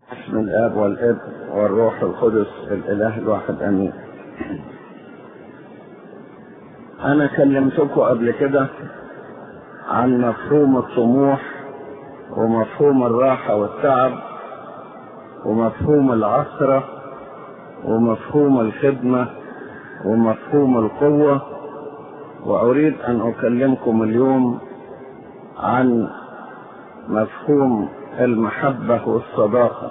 باسم الاب والابن والروح القدس الاله الواحد امين انا كلمتكم قبل كده عن مفهوم الطموح ومفهوم الراحه والتعب ومفهوم العثره ومفهوم الخدمه ومفهوم القوه واريد ان اكلمكم اليوم عن مفهوم المحبة والصداقة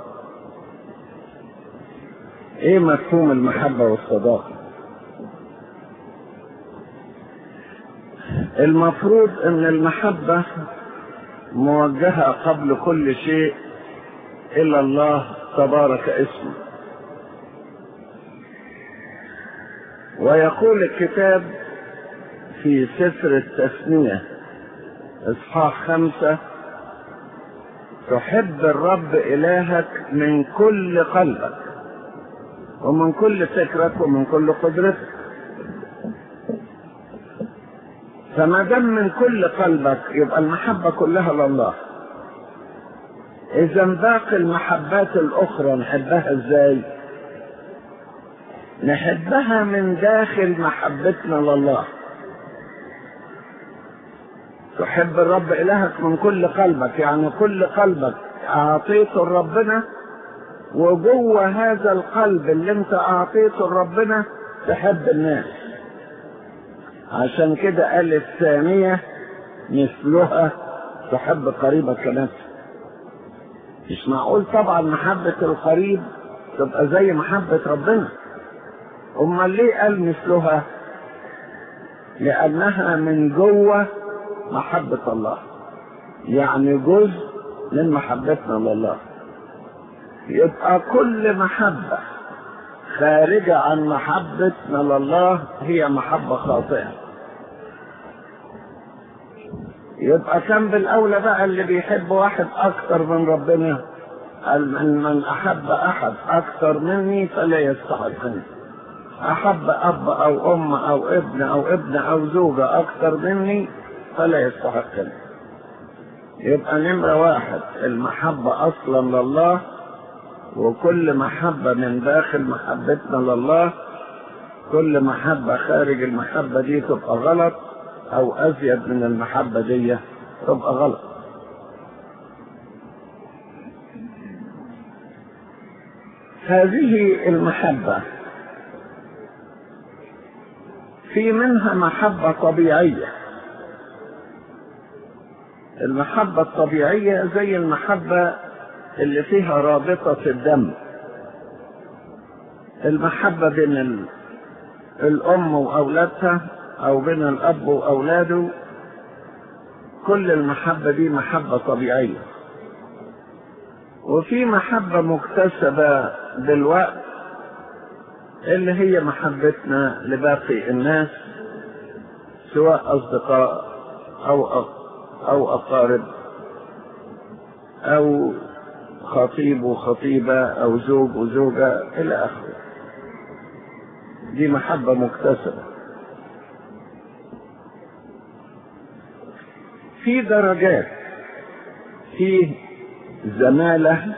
ايه مفهوم المحبة والصداقة المفروض ان المحبة موجهة قبل كل شيء الى الله تبارك اسمه ويقول الكتاب في سفر التثنية اصحاح خمسة تحب الرب إلهك من كل قلبك ومن كل فكرك ومن كل قدرتك فما دام من كل قلبك يبقى المحبة كلها لله إذا باقي المحبات الأخرى نحبها إزاي؟ نحبها من داخل محبتنا لله تحب الرب إلهك من كل قلبك يعني كل قلبك أعطيته لربنا وجوه هذا القلب اللي انت أعطيته لربنا تحب الناس عشان كده قال الثانية مثلها تحب قريبك كنفسك مش معقول طبعا محبة القريب تبقى زي محبة ربنا امال ليه قال مثلها لانها من جوه محبة الله يعني جزء من محبتنا لله يبقى كل محبة خارجة عن محبتنا لله هي محبة خاطئة يبقى كان بالأولى بقى اللي بيحب واحد أكثر من ربنا من من أحب أحد أكثر مني فلا يستحقني أحب أب أو أم أو ابن أو ابن أو زوجة أكثر مني فلا يستحقني يبقى نمرة واحد المحبة أصلا لله وكل محبة من داخل محبتنا لله كل محبة خارج المحبة دي تبقى غلط أو أزيد من المحبة دي تبقى غلط هذه المحبة في منها محبة طبيعية المحبة الطبيعية زي المحبة اللي فيها رابطة الدم المحبة بين ال... الأم وأولادها أو بين الأب وأولاده كل المحبة دي محبة طبيعية وفي محبة مكتسبة بالوقت اللي هي محبتنا لباقي الناس سواء أصدقاء أو أو, أو أقارب أو خطيب وخطيبة أو زوج وزوجة إلى آخره دي محبة مكتسبة في درجات في زمالة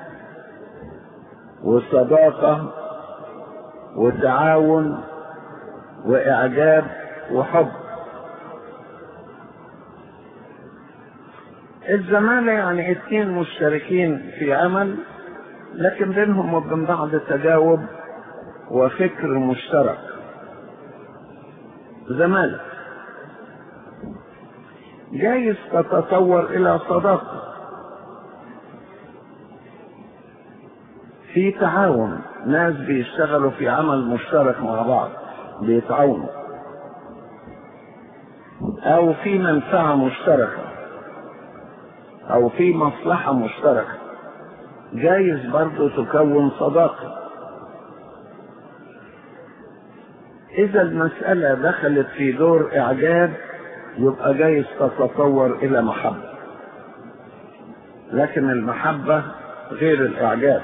وصداقة وتعاون وإعجاب وحب الزمالة يعني اتنين مشتركين في عمل لكن بينهم وبين بعض تجاوب وفكر مشترك زمالة جايز تتطور إلى صداقة في تعاون ناس بيشتغلوا في عمل مشترك مع بعض بيتعاونوا أو في منفعة مشتركة او في مصلحة مشتركة جايز برضو تكون صداقة اذا المسألة دخلت في دور اعجاب يبقى جايز تتطور الى محبة لكن المحبة غير الاعجاب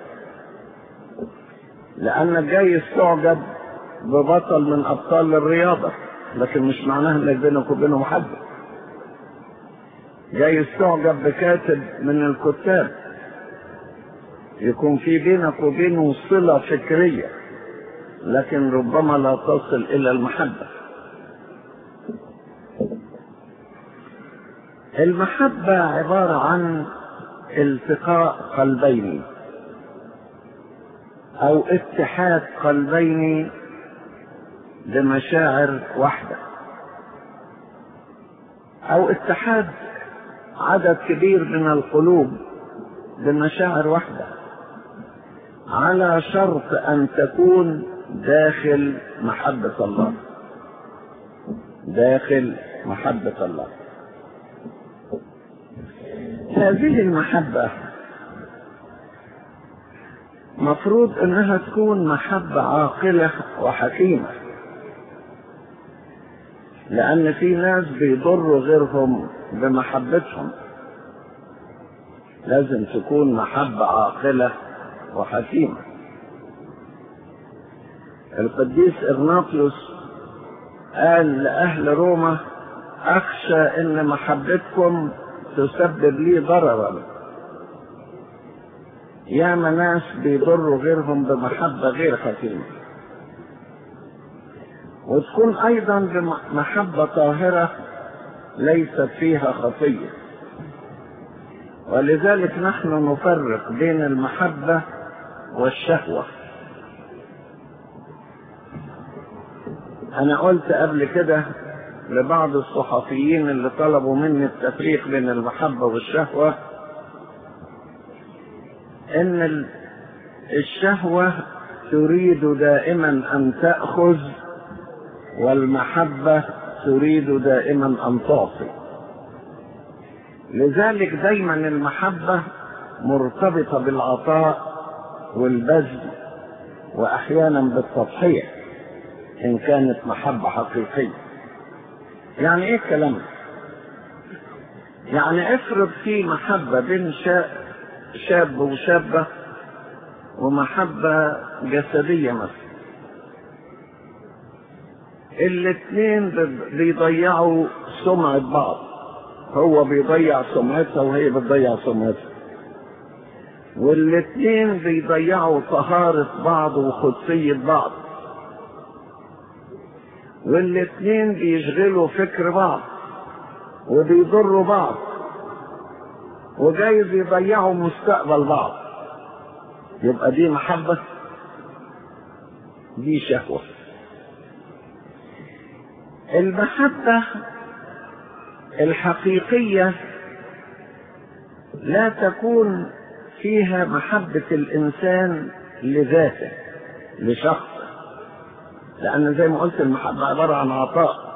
لانك جايز تعجب ببطل من ابطال الرياضة لكن مش معناها انك بينك وبينه محبة جايز تعجب بكاتب من الكتاب يكون في بينك وبينه صلة فكرية لكن ربما لا تصل إلى المحبة المحبة عبارة عن التقاء قلبين أو اتحاد قلبين بمشاعر واحدة أو اتحاد عدد كبير من القلوب بمشاعر واحدة على شرط أن تكون داخل محبة الله داخل محبة الله هذه المحبة مفروض انها تكون محبة عاقلة وحكيمة لان في ناس بيضروا غيرهم بمحبتهم لازم تكون محبة عاقلة وحكيمة القديس إغناطيوس قال لأهل روما أخشى إن محبتكم تسبب لي ضررا ياما ناس بيضروا غيرهم بمحبة غير حكيمة وتكون أيضا بمحبة طاهرة ليست فيها خطية ولذلك نحن نفرق بين المحبة والشهوة أنا قلت قبل كده لبعض الصحفيين اللي طلبوا مني التفريق بين المحبة والشهوة ان الشهوة تريد دائما ان تأخذ والمحبة تريد دائما ان تعطي لذلك دايما المحبة مرتبطة بالعطاء والبذل واحيانا بالتضحية ان كانت محبة حقيقية يعني ايه الكلام ده يعني افرض في محبة بين شاب وشابة ومحبة جسدية مثلا الاثنين بيضيعوا سمعة بعض هو بيضيع سمعتها وهي بتضيع سمعتها والاثنين بيضيعوا طهارة بعض وقدسية بعض والاثنين بيشغلوا فكر بعض وبيضروا بعض وجايز يضيعوا مستقبل بعض يبقى دي محبة دي شهوة المحبة الحقيقية لا تكون فيها محبة الإنسان لذاته لشخصه لأن زي ما قلت المحبة عبارة عن عطاء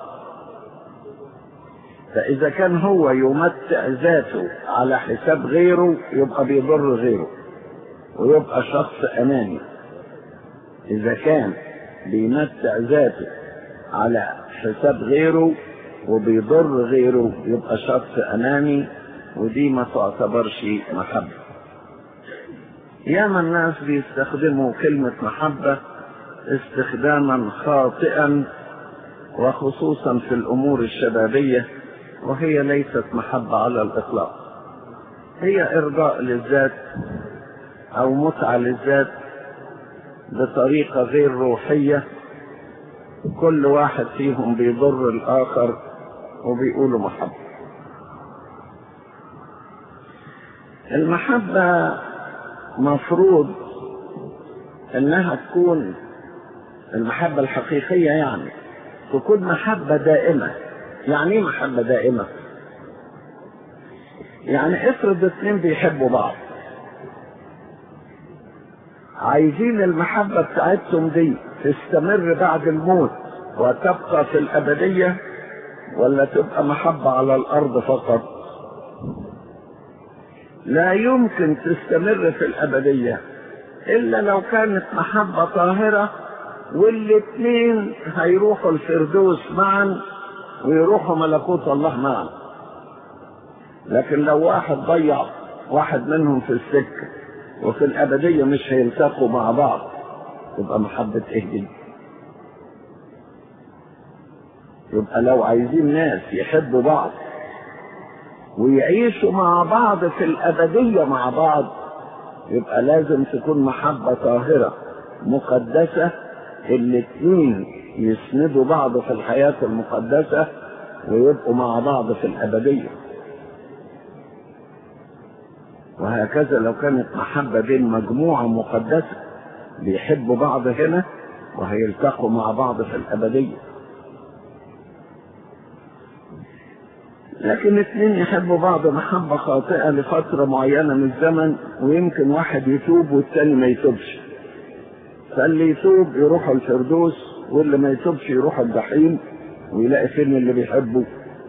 فإذا كان هو يمتع ذاته على حساب غيره يبقى بيضر غيره ويبقى شخص أناني إذا كان بيمتع ذاته على حساب غيره وبيضر غيره يبقى شخص أناني ودي ما تعتبرش محبة ياما الناس بيستخدموا كلمة محبة استخداما خاطئا وخصوصا في الأمور الشبابية وهي ليست محبة على الإطلاق هي إرضاء للذات أو متعة للذات بطريقة غير روحية كل واحد فيهم بيضر الآخر وبيقولوا محبة المحبة مفروض انها تكون المحبة الحقيقية يعني تكون محبة دائمة يعني ايه محبة دائمة يعني افرض اتنين بيحبوا بعض عايزين المحبة بتاعتهم دي تستمر بعد الموت وتبقى في الأبدية ولا تبقى محبة على الأرض فقط لا يمكن تستمر في الأبدية إلا لو كانت محبة طاهرة والاثنين هيروحوا الفردوس معا ويروحوا ملكوت الله معا لكن لو واحد ضيع واحد منهم في السكة وفي الأبدية مش هيلتقوا مع بعض يبقى محبة ايه دي يبقى لو عايزين ناس يحبوا بعض ويعيشوا مع بعض في الأبدية مع بعض يبقى لازم تكون محبة طاهرة مقدسة الاتنين يسندوا بعض في الحياة المقدسة ويبقوا مع بعض في الأبدية وهكذا لو كانت محبة بين مجموعة مقدسة بيحبوا بعض هنا وهيلتقوا مع بعض في الأبدية لكن اتنين يحبوا بعض محبة خاطئة لفترة معينة من الزمن ويمكن واحد يتوب والتاني ما يتوبش فاللي يتوب يروح الفردوس واللي ما يتوبش يروح الجحيم ويلاقي فين اللي بيحبه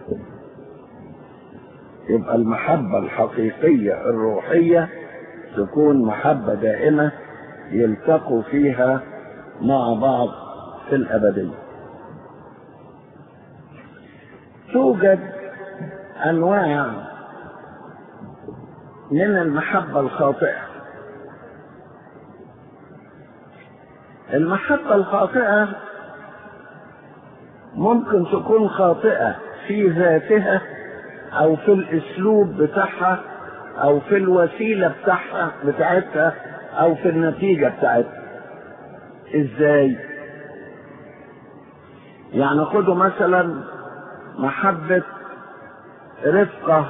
يبقى المحبة الحقيقية الروحية تكون محبة دائمة يلتقوا فيها مع بعض في الأبدية توجد أنواع من المحبة الخاطئة المحبة الخاطئة ممكن تكون خاطئة في ذاتها أو في الأسلوب بتاعها أو في الوسيلة بتاعها بتاعتها أو في النتيجة بتاعتها إزاي؟ يعني خدوا مثلا محبة رفقة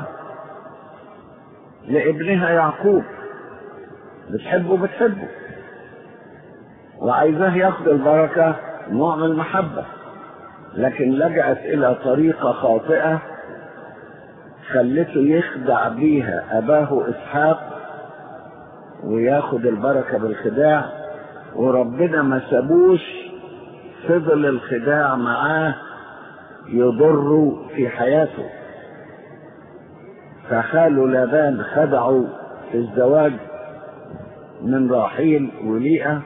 لابنها يعقوب بتحبه بتحبه وعايزاه ياخد البركة نوع من المحبة لكن لجأت إلى طريقة خاطئة خلته يخدع بيها أباه إسحاق وياخد البركة بالخداع وربنا ما سابوش فضل الخداع معاه يضر في حياته فخاله لابان خدعوا في الزواج من راحيل وليئة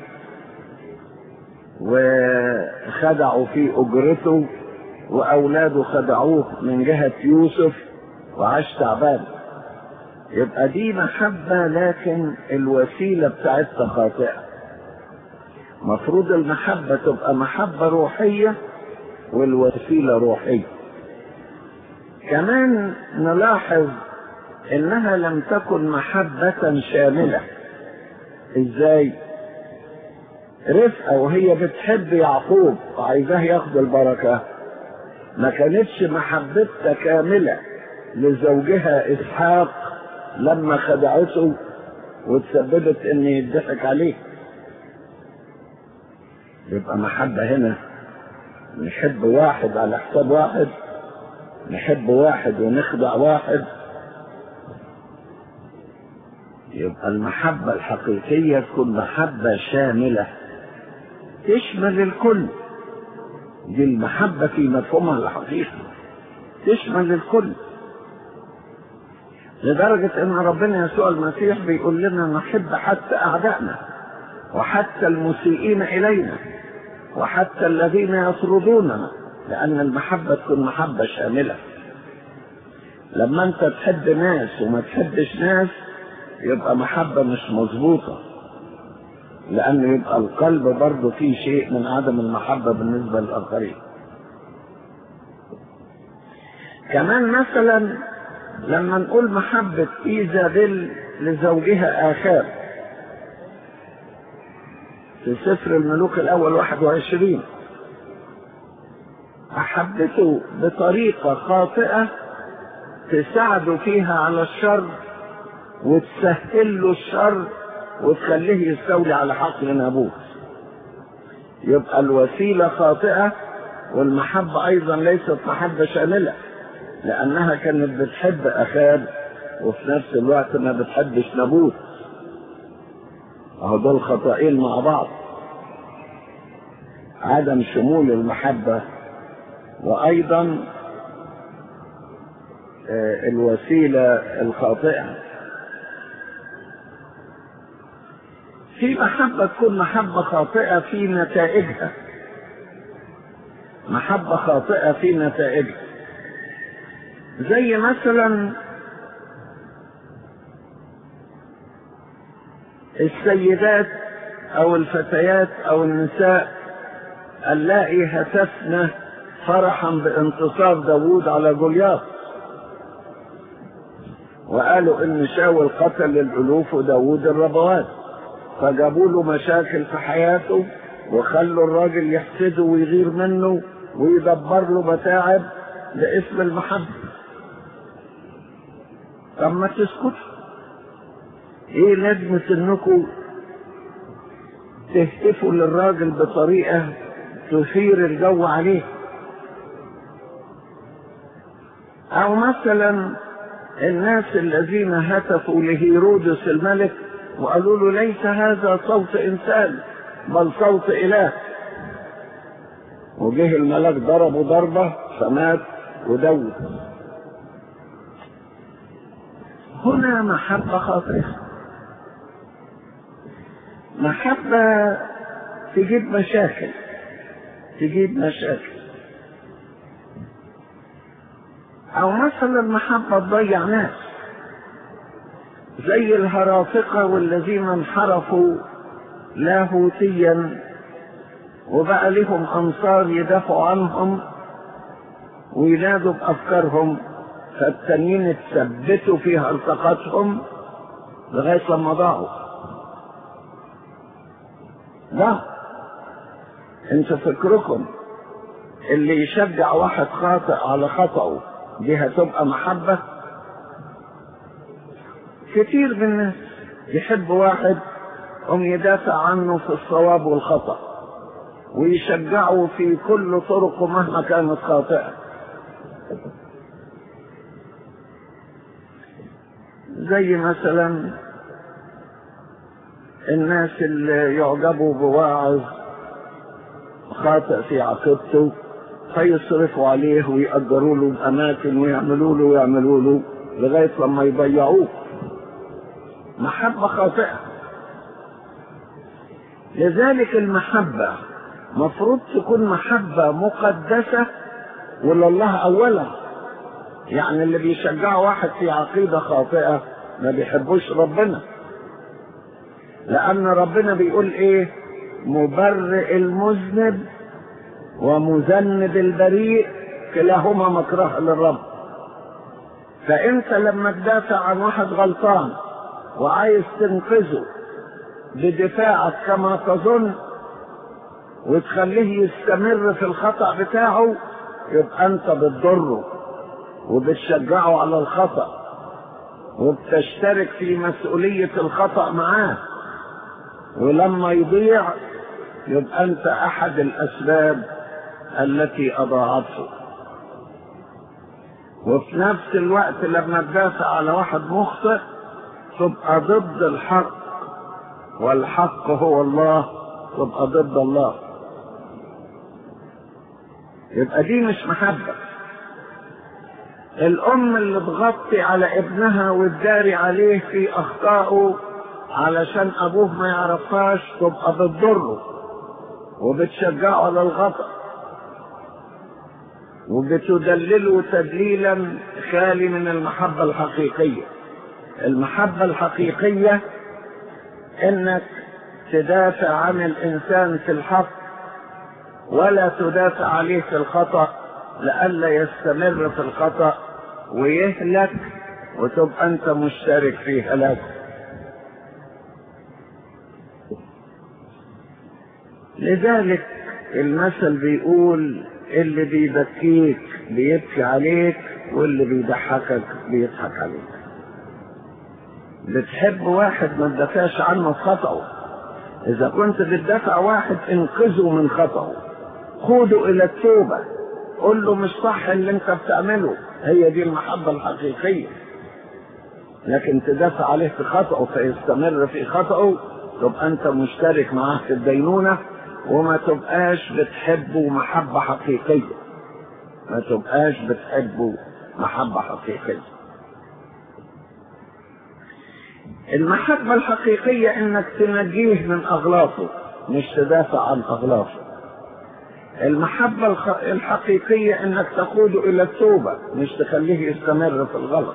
وخدعوا في أجرته وأولاده خدعوه من جهة يوسف وعاش تعبان يبقى دي محبة لكن الوسيلة بتاعتها خاطئة مفروض المحبة تبقى محبة روحية والوسيلة روحية كمان نلاحظ انها لم تكن محبة شاملة ازاي رفقة وهي بتحب يعقوب وعايزاه ياخد البركة ما كانتش محبتها كاملة لزوجها اسحاق لما خدعته وتسببت ان يضحك عليه يبقى محبة هنا نحب واحد على حساب واحد نحب واحد ونخدع واحد يبقى المحبة الحقيقية تكون محبة شاملة تشمل الكل دي المحبة في مفهومها الحقيقي تشمل الكل لدرجة ان ربنا يسوع المسيح بيقول لنا نحب حتى اعدائنا وحتى المسيئين الينا وحتى الذين يطردوننا لان المحبة تكون محبة شاملة لما انت تحب ناس وما تحبش ناس يبقى محبة مش مظبوطة لأنه يبقى القلب برضه فيه شيء من عدم المحبة بالنسبة للآخرين كمان مثلا لما نقول محبة إيزابيل لزوجها آخاب في سفر الملوك الأول 21 أحبته بطريقة خاطئة تساعده فيها على الشر وتسهل له الشر وتخليه يستولي على حقل نابوت يبقى الوسيلة خاطئة والمحبة أيضا ليست محبة شاملة لأنها كانت بتحب أخاب وفي نفس الوقت ما بتحبش نابوت أهو دول خطأين مع بعض عدم شمول المحبة وأيضا الوسيلة الخاطئة في محبة تكون محبة خاطئة في نتائجها محبة خاطئة في نتائجها زي مثلا السيدات او الفتيات او النساء اللائي هتفن فرحا بانتصار داوود على جولياث وقالوا ان شاول قتل الالوف وداود الربوات فجابوا له مشاكل في حياته وخلوا الراجل يحسده ويغير منه ويدبر له متاعب لاسم المحبة طب ما تسكتوا ايه لازمة انكم تهتفوا للراجل بطريقة تثير الجو عليه او مثلا الناس الذين هتفوا لهيرودس الملك وقالوا له ليس هذا صوت انسان بل صوت اله وجه الملك ضربه ضربه فمات ودوت هنا محبة خاطئة محبة تجيب مشاكل تجيب مشاكل او مثلا محبة تضيع ناس زي الهرافقة والذين انحرفوا لاهوتيا وبقى لهم انصار يدافعوا عنهم وينادوا بافكارهم فالتانيين اتثبتوا في هرطقتهم لغايه لما ضاعوا لا انت فكركم اللي يشجع واحد خاطئ على خطأه دي هتبقى محبة كتير من الناس يحب واحد هم يدافع عنه في الصواب والخطأ ويشجعه في كل طرقه مهما كانت خاطئة زي مثلا الناس اللي يعجبوا بواعظ خاطئ في عقيدته فيصرفوا عليه ويأجروا له الأماكن ويعملوا له ويعملوا له لغاية لما يضيعوه محبة خاطئة لذلك المحبة مفروض تكون محبة مقدسة ولله أولا يعني اللي بيشجع واحد في عقيدة خاطئة ما بيحبوش ربنا لأن ربنا بيقول إيه مبرئ المذنب ومذنب البريء كلاهما مكره للرب فانت لما تدافع عن واحد غلطان وعايز تنقذه بدفاعك كما تظن وتخليه يستمر في الخطأ بتاعه يبقى انت بتضره وبتشجعه على الخطأ وبتشترك في مسؤولية الخطأ معاه ولما يضيع يبقى انت احد الاسباب التي اضاعته وفي نفس الوقت لما تدافع على واحد مخطئ تبقى ضد الحق والحق هو الله تبقى ضد الله يبقى دي مش محبة الأم اللي تغطي على ابنها وتداري عليه في أخطائه علشان أبوه ما يعرفهاش تبقى بتضره وبتشجعه على الخطأ وبتدلله تدليلا خالي من المحبة الحقيقية المحبة الحقيقية انك تدافع عن الانسان في الحق ولا تدافع عليه في الخطأ لئلا يستمر في الخطأ ويهلك وتبقى انت مشترك في هلاكه لذلك المثل بيقول اللي بيبكيك بيبكي عليك واللي بيضحكك بيضحك عليك بتحب واحد ما تدافعش عنه في خطأه إذا كنت بتدافع واحد انقذه من خطأه خده إلى التوبة قول له مش صح اللي أنت بتعمله هي دي المحبة الحقيقية لكن تدافع عليه في خطأه فيستمر في خطأه تبقى أنت مشترك معاه في الدينونة وما تبقاش بتحبه محبة حقيقية ما تبقاش بتحبه محبة حقيقية المحبة الحقيقية انك تنجيه من اغلاطه مش تدافع عن اغلاطه المحبة الحقيقية انك تقوده الى التوبة مش تخليه يستمر في الغلط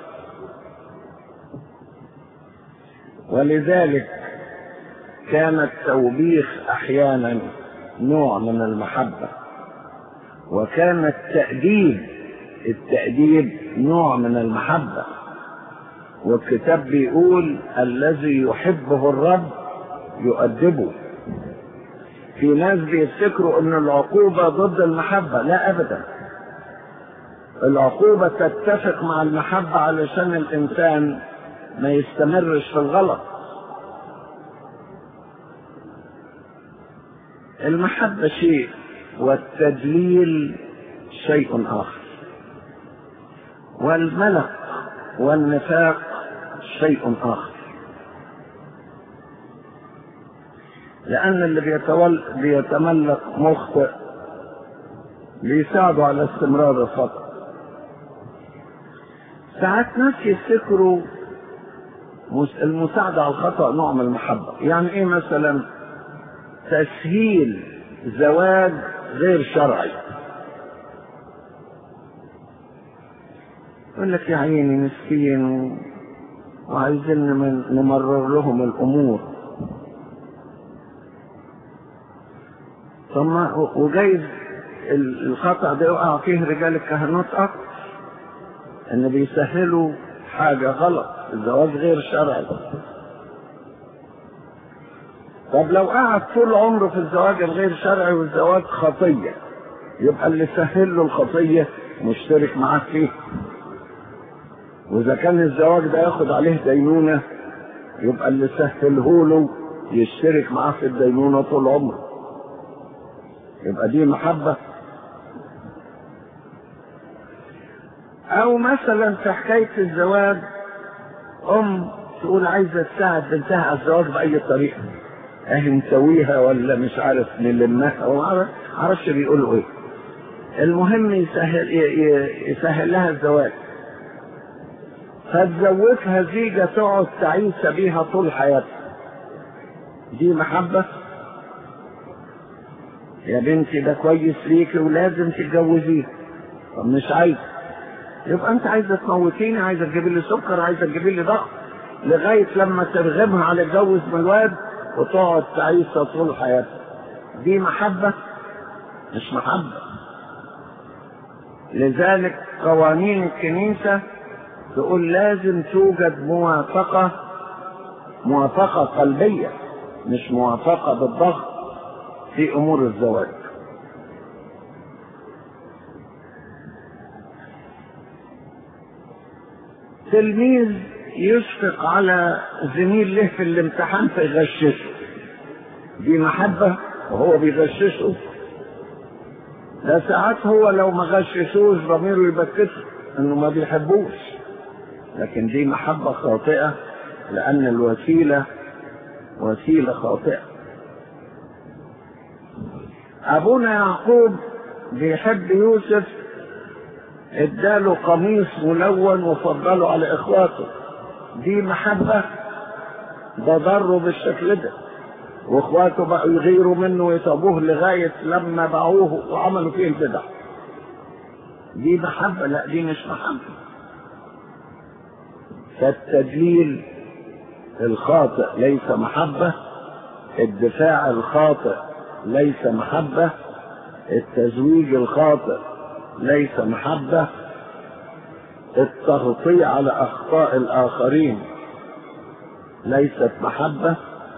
ولذلك كان التوبيخ احيانا نوع من المحبة وكان التأديب التأديب نوع من المحبة والكتاب بيقول الذي يحبه الرب يؤدبه في ناس بيفتكروا ان العقوبة ضد المحبة لا ابدا العقوبة تتفق مع المحبة علشان الانسان ما يستمرش في الغلط المحبة شيء والتدليل شيء آخر والملك والنفاق شيء آخر لأن اللي بيتول بيتملك مخطئ بيساعده على استمرار الخطأ ساعات ناس يفتكروا المساعدة على الخطأ نوع من المحبة يعني ايه مثلا تسهيل زواج غير شرعي يقول لك يا عيني مسكين وعايزين نمرر لهم الامور ثم وجايز الخطأ ده يقع فيه رجال الكهنوت اكتر ان بيسهلوا حاجة غلط الزواج غير شرعي طب لو قعد طول عمره في الزواج الغير شرعي والزواج خطية يبقى اللي سهل له الخطية مشترك معاه فيه واذا كان الزواج ده ياخد عليه دينونة يبقى اللي سهله له يشترك معاه في الدينونة طول عمره يبقى دي محبة او مثلا في حكاية الزواج ام تقول عايزة تساعد بنتها على الزواج بأي طريقة اهي نسويها ولا مش عارف نلمها وما عرفش بيقولوا ايه المهم يسهل يسهل لها الزواج فتزوجها زيجة تقعد تعيس بيها طول حياتها دي محبة يا بنتي ده كويس ليكي ولازم تتجوزيه طب مش عايز يبقى انت عايزه تموتيني عايزه تجيبي لي سكر عايزه تجيبي لي ضغط لغايه لما ترغمها على الجوز من الواد وتقعد تعيسها طول حياتها دي محبه مش محبه لذلك قوانين الكنيسه تقول لازم توجد موافقه موافقه قلبيه مش موافقه بالضغط في امور الزواج تلميذ يشفق على زميل له في الامتحان فيغششه دي محبة وهو بيغششه ده ساعات هو لو ما غششوش ضميره يبكته انه ما بيحبوش لكن دي محبة خاطئة لأن الوسيلة وسيلة خاطئة أبونا يعقوب بيحب يوسف اداله قميص ملون وفضله على اخواته دي محبة ده ضره بالشكل ده واخواته بقوا يغيروا منه ويطابوه لغاية لما باعوه وعملوا فيه البدع دي محبة لا دي مش محبة فالتدليل الخاطئ ليس محبة الدفاع الخاطئ ليس محبة التزويج الخاطئ ليس محبة التغطية على أخطاء الآخرين ليست محبة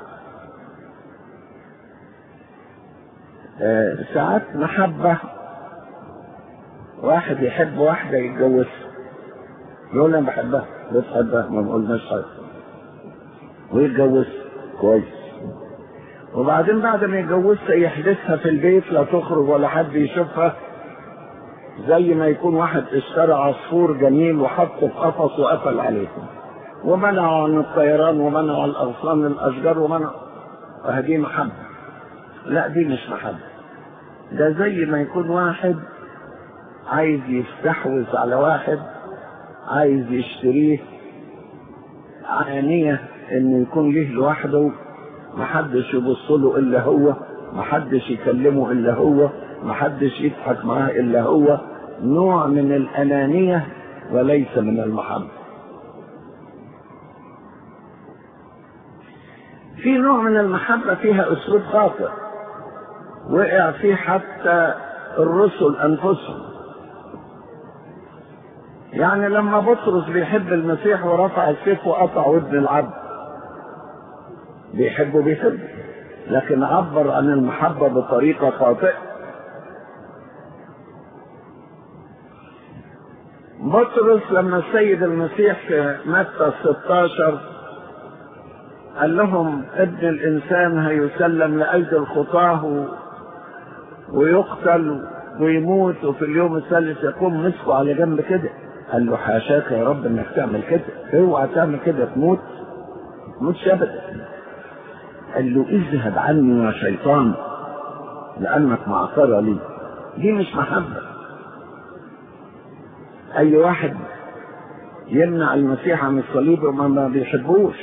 آه ساعات محبة واحد يحب واحدة يتجوزها يقول أنا بحبها بتحبها ما بقولناش حاجة ويتجوزها كويس وبعدين بعد ما يتجوزها يحدثها في البيت لا تخرج ولا حد يشوفها زي ما يكون واحد اشترى عصفور جميل وحطه في قفص وقفل عليه ومنعه عن الطيران ومنعه عن اغصان الاشجار ومنع هذه محبه لا دي مش محبه ده زي ما يكون واحد عايز يستحوذ على واحد عايز يشتريه عانية انه يكون ليه لوحده محدش يبص له الا هو محدش يكلمه الا هو محدش يضحك معاه الا هو نوع من الانانية وليس من المحبة في نوع من المحبة فيها اسلوب خاطئ وقع فيه حتى الرسل انفسهم يعني لما بطرس بيحب المسيح ورفع السيف وقطع ودن العبد بيحبه بيحبه لكن عبر عن المحبة بطريقة خاطئة بطرس لما السيد المسيح في متى 16 قال لهم ابن الانسان هيسلم لايدي الخطاه ويقتل ويموت وفي اليوم الثالث يقوم مسكه على جنب كده قال له حاشاك يا رب انك تعمل كده اوعى تعمل كده تموت تموتش ابدا قال له اذهب عني يا شيطان لانك معصره لي دي مش محبه اي واحد يمنع المسيح عن الصليب وما ما بيحبوش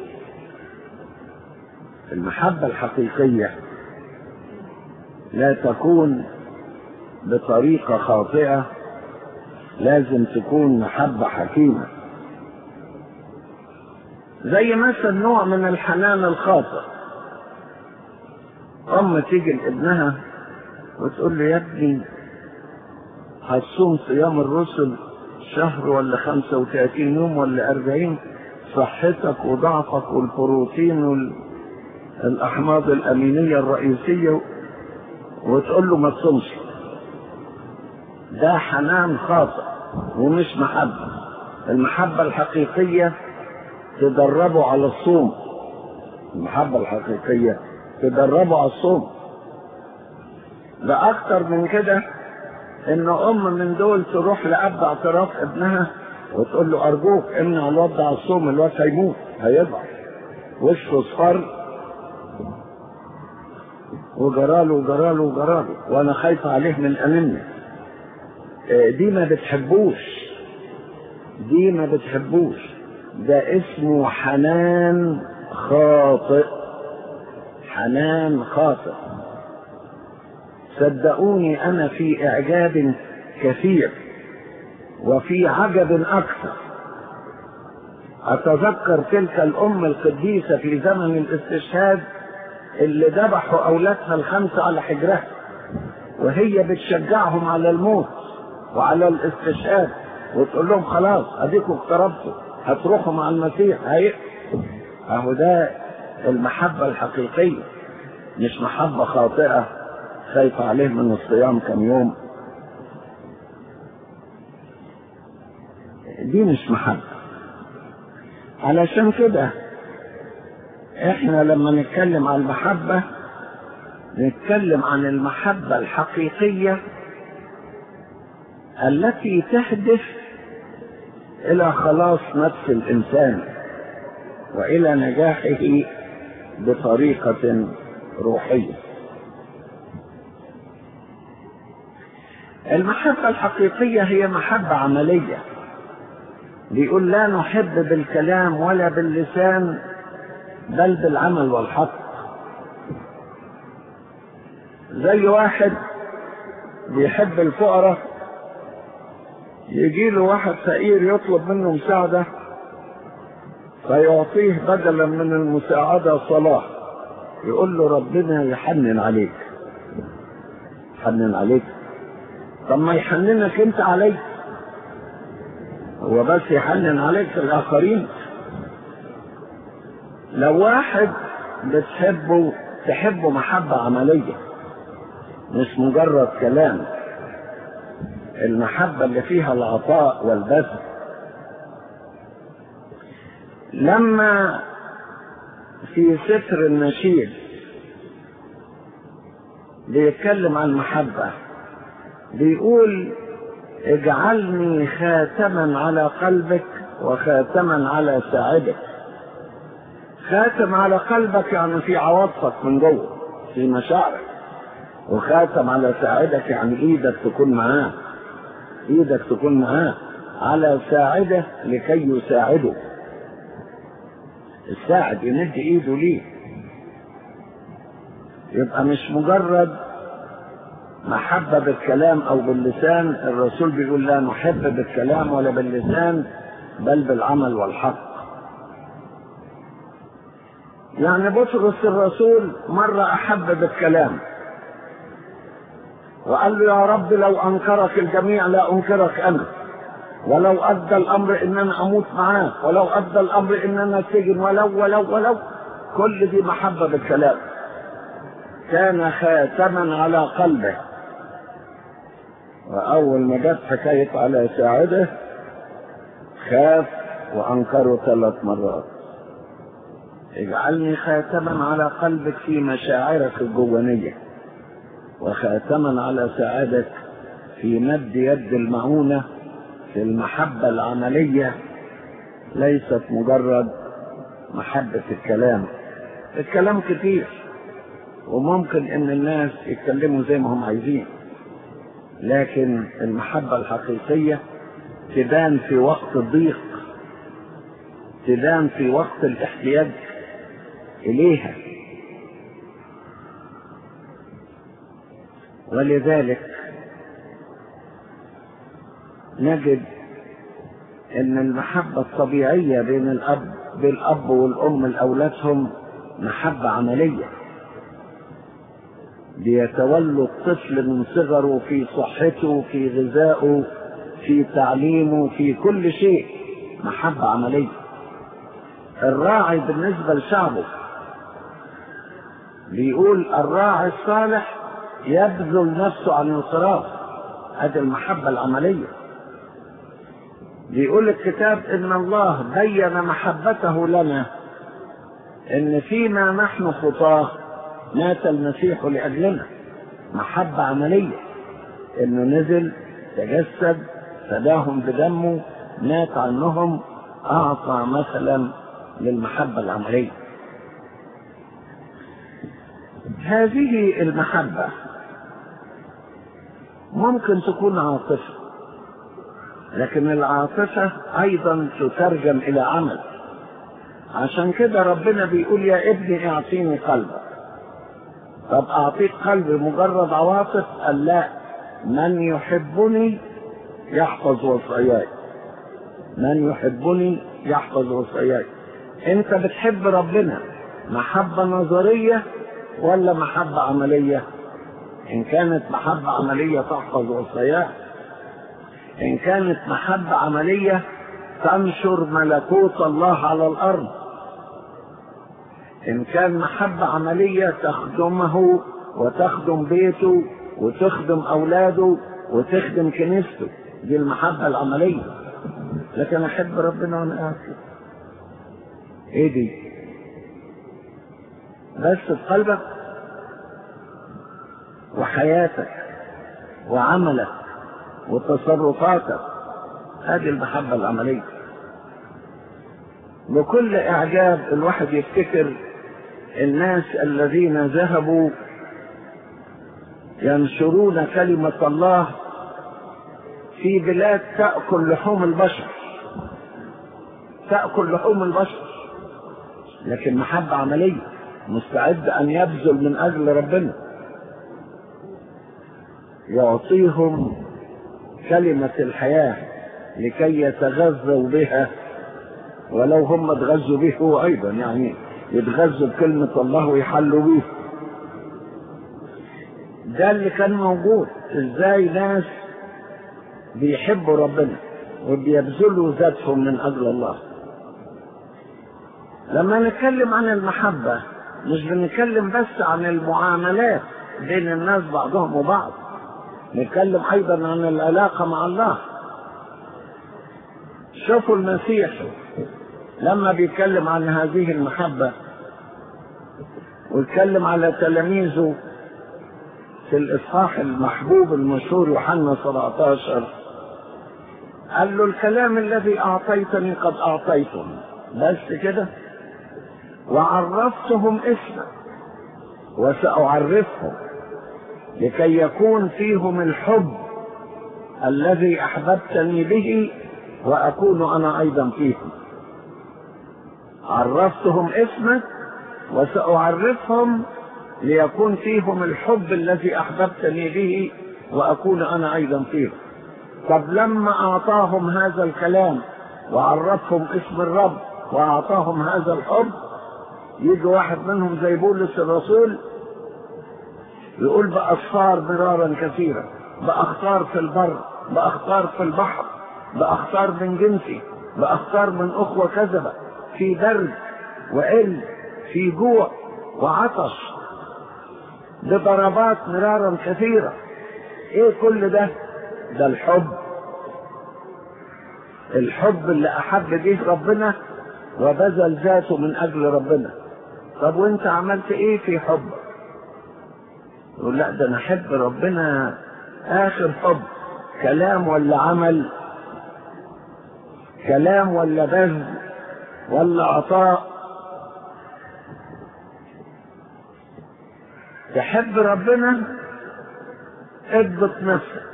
المحبة الحقيقية لا تكون بطريقة خاطئة لازم تكون محبة حكيمة زي مثلا نوع من الحنان الخاطئ أم تيجي لابنها وتقول له يا ابني هتصوم صيام الرسل شهر ولا خمسة وثلاثين يوم ولا أربعين صحتك وضعفك والبروتين والأحماض الأمينية الرئيسية وتقول له ما تصومش ده حنان خاطئ ومش محبة المحبة الحقيقية تدربه على الصوم المحبة الحقيقية تدربه على الصوم ده أكتر من كده ان ام من دول تروح لاب اعتراف ابنها وتقول له ارجوك امنع الواد على الصوم الواد هيموت هيضعف وشه اصفر وجراله وجراله وجراله وانا خايفه عليه من انيميا دي ما بتحبوش دي ما بتحبوش ده اسمه حنان خاطئ حنان خاطئ صدقوني انا في اعجاب كثير وفي عجب اكثر اتذكر تلك الام القديسه في زمن الاستشهاد اللي ذبحوا اولادها الخمسه على حجرها وهي بتشجعهم على الموت وعلى الاستشهاد وتقول لهم خلاص اديكم اقتربتوا هتروحوا مع المسيح هي اهو ده المحبه الحقيقيه مش محبه خاطئه خايف عليه من الصيام كم يوم دي مش محبة علشان كده احنا لما نتكلم عن المحبة نتكلم عن المحبة الحقيقية التي تهدف الى خلاص نفس الانسان والى نجاحه بطريقة روحية المحبة الحقيقية هي محبة عملية بيقول لا نحب بالكلام ولا باللسان بل بالعمل والحق زي واحد بيحب الفقراء يجي له واحد فقير يطلب منه مساعدة فيعطيه بدلا من المساعدة صلاة يقول له ربنا يحنن عليك يحنن عليك طب ما يحننك انت عليك هو بس يحنن عليك الاخرين لو واحد بتحبه تحبه محبة عملية مش مجرد كلام المحبة اللي فيها العطاء والبذل لما في سفر النشيد بيتكلم عن المحبة بيقول اجعلني خاتما على قلبك وخاتما على ساعدك خاتم على قلبك يعني في عواطفك من جوه في مشاعرك وخاتم على ساعدك يعني ايدك تكون معاه ايدك تكون معاه على ساعده لكي يساعده الساعد يمد ايده ليه يبقى مش مجرد محبة بالكلام او باللسان الرسول بيقول لا نحب بالكلام ولا باللسان بل بالعمل والحق يعني بطرس الرسول مرة احب بالكلام وقال له يا رب لو انكرك الجميع لا انكرك انا ولو ادى الامر ان انا اموت معاه ولو ادى الامر ان انا سجن ولو ولو ولو كل دي محبه بالكلام كان خاتما على قلبه واول ما جت حكايه على ساعده خاف وانكره ثلاث مرات اجعلني خاتما على قلبك في مشاعرك الجوانيه وخاتما على ساعدك في مد يد المعونه في المحبه العمليه ليست مجرد محبه الكلام الكلام كتير وممكن ان الناس يتكلموا زي ما هم عايزين لكن المحبه الحقيقيه تبان في وقت الضيق تبان في وقت الاحتياج اليها ولذلك نجد ان المحبة الطبيعية بين الاب بالاب والام لاولادهم محبة عملية بيتولى الطفل من صغره في صحته في غذائه في تعليمه في كل شيء محبة عملية الراعي بالنسبة لشعبه بيقول الراعي الصالح يبذل نفسه عن الانصراف هذه المحبة العملية بيقول الكتاب ان الله بين محبته لنا ان فيما نحن خطاه مات المسيح لاجلنا محبة عملية انه نزل تجسد فداهم بدمه مات عنهم اعطى مثلا للمحبة العملية هذه المحبة ممكن تكون عاطفة لكن العاطفة أيضا تترجم إلى عمل عشان كده ربنا بيقول يا ابني اعطيني قلبك طب أعطيك قلب مجرد عواطف قال لا من يحبني يحفظ وصاياي من يحبني يحفظ وصاياي انت بتحب ربنا محبة نظرية ولا محبة عملية ان كانت محبة عملية تحفظ وصاياه ان كانت محبة عملية تنشر ملكوت الله على الارض ان كان محبة عملية تخدمه وتخدم بيته وتخدم اولاده وتخدم كنيسته دي المحبة العملية لكن احب ربنا وانا قاعد ايه دي بس في قلبك وحياتك وعملك وتصرفاتك هذه المحبة العملية بكل إعجاب الواحد يفتكر الناس الذين ذهبوا ينشرون كلمة الله في بلاد تأكل لحوم البشر تأكل لحوم البشر لكن محبة عملية مستعد أن يبذل من أجل ربنا يعطيهم كلمة الحياة لكي يتغذوا بها ولو هم اتغذوا به هو أيضا يعني يتغذوا بكلمة الله ويحلوا به ده اللي كان موجود ازاي ناس بيحبوا ربنا وبيبذلوا ذاتهم من أجل الله لما نتكلم عن المحبة مش بنتكلم بس عن المعاملات بين الناس بعضهم وبعض نتكلم ايضا عن العلاقة مع الله شوفوا المسيح لما بيتكلم عن هذه المحبة ويتكلم على تلاميذه في الإصحاح المحبوب المشهور يوحنا 17 قال له الكلام الذي أعطيتني قد أعطيتم بس كده وعرفتهم اسمك وسأعرفهم لكي يكون فيهم الحب الذي احببتني به واكون انا ايضا فيهم عرفتهم اسمك وساعرفهم ليكون فيهم الحب الذي احببتني به واكون انا ايضا فيهم طب لما اعطاهم هذا الكلام وعرفهم اسم الرب واعطاهم هذا الحب يجي واحد منهم زي بولس الرسول يقول بأخطار مرارا كثيرا بأخطار في البر بأخطار في البحر بأختار من جنسي بأختار من أخوة كذبة في برد وقل في جوع وعطش بضربات مرارا كثيرة ايه كل ده ده الحب الحب اللي احب به ربنا وبذل ذاته من اجل ربنا طب وانت عملت ايه في حبك يقول لا ده انا احب ربنا اخر حب كلام ولا عمل كلام ولا بذل ولا عطاء تحب ربنا اضبط نفسك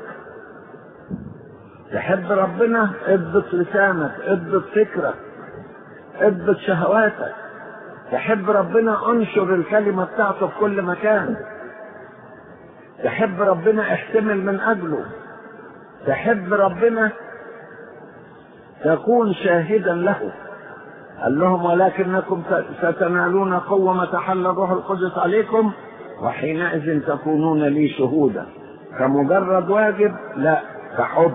تحب ربنا اضبط لسانك اضبط فكرك اضبط شهواتك تحب ربنا انشر الكلمة بتاعته في كل مكان تحب ربنا احتمل من اجله تحب ربنا تكون شاهدا له قال لهم ولكنكم ستنالون قوة ما تحل الروح القدس عليكم وحينئذ تكونون لي شهودا كمجرد واجب لا كحب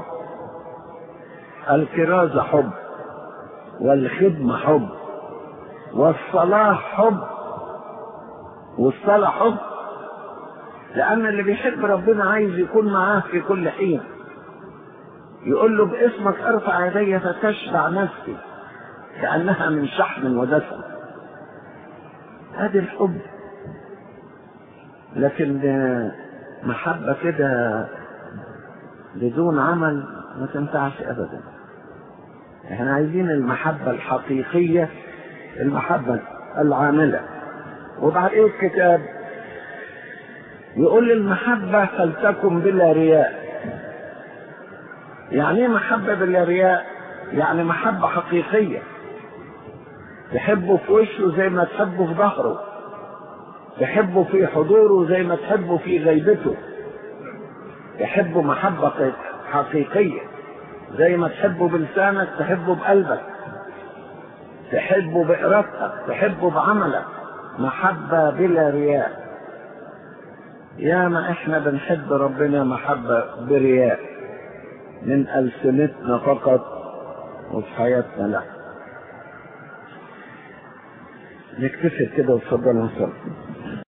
الكرازة حب والخدمة حب والصلاة حب والصلاة حب لأن اللي بيحب ربنا عايز يكون معاه في كل حين يقول له باسمك ارفع يدي فتشبع نفسي كأنها من شحم ودسم هذه الحب لكن محبة كده بدون عمل ما تنفعش أبدا احنا عايزين المحبة الحقيقية المحبة العاملة وبعدين الكتاب يقول المحبة فلتكن بلا رياء يعني ايه محبة بلا رياء يعني محبة حقيقية تحبه في وشه زي ما تحبه في ظهره تحبه في حضوره زي ما تحبه في غيبته تحبه محبة حقيقية زي ما تحبه بلسانك تحبه بقلبك تحبه بإرادتك تحبه بعملك محبة بلا رياء يا ما احنا بنحب ربنا محبة برياء من ألسنتنا فقط وفي حياتنا لا نكتفي كده وتفضلوا نصلي